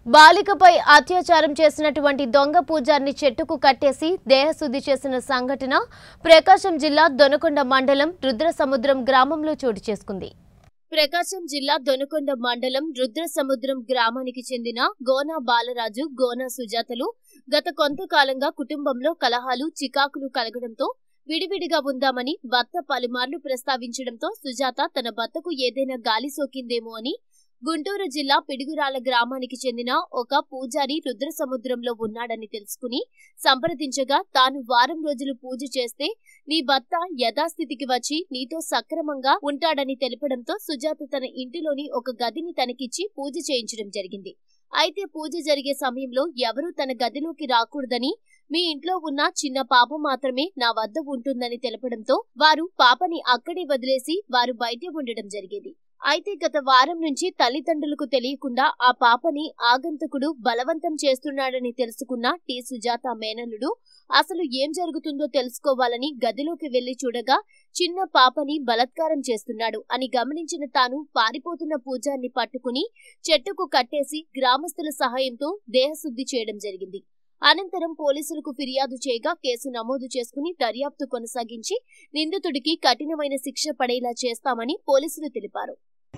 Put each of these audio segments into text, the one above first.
బాలికపై అత్యాచారం చేసినటువంటి దొంగ పూజారిని చెట్టుకు కట్టేసి దేహశుద్ధి చేసిన సంఘటన ప్రకాశం జిల్లా దొనకొండ మండలం రుద్రసముద్రం గ్రామంలో చోటు చేసుకుంది ప్రకాశం జిల్లా దొనకొండ మండలం రుద్రసముద్రం గ్రామానికి చెందిన గోనా బాలరాజు గోనా సుజాతలు గత కొంతకాలంగా కుటుంబంలో కలహాలు చికాకులు కలగడంతో విడివిడిగా ఉందామని భర్త పలుమార్లు ప్రస్తావించడంతో సుజాత తన భర్తకు ఏదైనా గాలి సోకిందేమో అని గుంటూరు జిల్లా పిడుగురాల గ్రామానికి చెందిన ఒక పూజారి రుద్రసముద్రంలో ఉన్నాడని తెలుసుకుని సంప్రదించగా తాను వారం రోజులు పూజ చేస్తే నీ భర్త యథాస్థితికి వచ్చి నీతో సక్రమంగా ఉంటాడని తెలపడంతో సుజాత తన ఇంటిలోని ఒక గదిని తనకిచ్చి పూజ చేయించడం జరిగింది అయితే పూజ జరిగే సమయంలో ఎవరూ తన గదిలోకి రాకూడదని మీ ఇంట్లో ఉన్న చిన్న పాప మాత్రమే నా వద్ద ఉంటుందని తెలపడంతో వారు పాపని అక్కడే వదిలేసి వారు బయటే ఉండడం జరిగేది అయితే గత వారం నుంచి తల్లిదండ్రులకు తెలియకుండా ఆ పాపని ఆగంతకుడు బలవంతం చేస్తున్నాడని తెలుసుకున్న టి సుజాత మేనల్లుడు అసలు ఏం జరుగుతుందో తెలుసుకోవాలని గదిలోకి వెళ్లి చూడగా చిన్న పాపని బలత్కారం చేస్తున్నాడు అని గమనించిన తాను పారిపోతున్న పూజారిని పట్టుకుని చెట్టుకు కట్టేసి గ్రామస్తుల సహాయంతో దేహశుద్ధి చేయడం జరిగింది అనంతరం పోలీసులకు ఫిర్యాదు చేయగా కేసు నమోదు చేసుకుని దర్యాప్తు కొనసాగించి నిందితుడికి కఠినమైన శిక్ష పడేలా చేస్తామని పోలీసులు తెలిపారు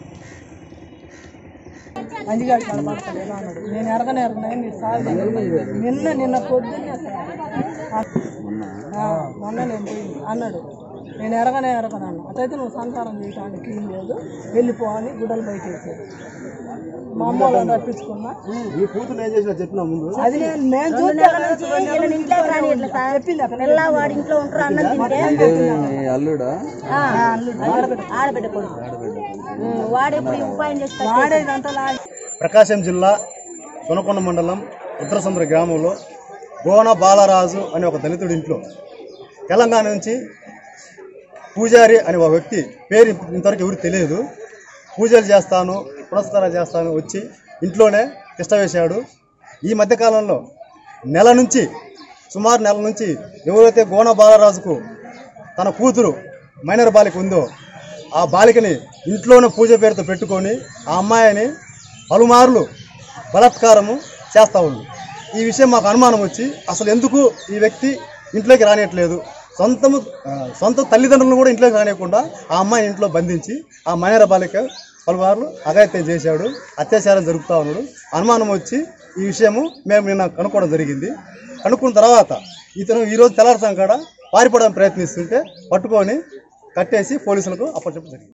అంజిగాడు కనబడతాడు ఎలా అన్నాడు నేను ఎరగనే ఎరగనే మీరు సాగు నిన్న నిన్న పొద్దున్నే ఆ, మొన్న నేను పోయింది అన్నాడు నేను ఎరగనే ఎరగను అన్న అటైతే నువ్వు సంసారం చేయడానికి ఏం లేదు వెళ్ళిపో అని గుడ్డలు బయట వేసాడు మా అమ్మ వాళ్ళని రప్పించుకున్నా ఈ కూతురు ఏం చేసినా చెప్పిన ముందు అది నేను మేము చూస్తే చెప్పింది అక్కడ పిల్లవాడి ఇంట్లో ఉంటారు అన్నం తింటే అల్లుడా ఆ, ఆడబిడ్డ కొడుకు ఉమ్, వాడు ఇప్పుడు ఈ ఉపాయం చేస్తాడు వాడేదంతా లాగి ప్రకాశం జిల్లా సునకొండ మండలం ఉత్తరసముద్ర గ్రామంలో గోన బాలరాజు అనే ఒక దళితుడి ఇంట్లో తెలంగాణ నుంచి పూజారి అనే ఒక వ్యక్తి పేరు ఇంతవరకు ఎవరికి తెలియదు పూజలు చేస్తాను పురస్కారాలు చేస్తాను వచ్చి ఇంట్లోనే తిష్ట వేశాడు ఈ మధ్యకాలంలో నెల నుంచి సుమారు నెల నుంచి ఎవరైతే గోన బాలరాజుకు తన కూతురు మైనర్ బాలిక ఉందో ఆ బాలికని ఇంట్లోనే పూజ పేరుతో పెట్టుకొని ఆ అమ్మాయిని పలుమార్లు బలాత్కారము చేస్తూ ఉంది ఈ విషయం మాకు అనుమానం వచ్చి అసలు ఎందుకు ఈ వ్యక్తి ఇంట్లోకి రానియట్లేదు సొంతము ఆ, సొంత తల్లిదండ్రులను కూడా ఇంట్లోకి రానియకుండా ఆ అమ్మాయిని ఇంట్లో బంధించి ఆ మైనర బాలిక పలుమార్లు అఘాయిత్యం చేశాడు అత్యాచారం జరుపుతా ఉన్నాడు అనుమానం వచ్చి ఈ విషయము మేము నిన్న కనుక్కోవడం జరిగింది కనుక్కున్న తర్వాత ఇతను ఈరోజు తెల్లారుసాం కాడ పారిపోవడానికి ప్రయత్నిస్తుంటే పట్టుకొని కట్టేసి పోలీసులకు అప్పచెప్పడం జరిగింది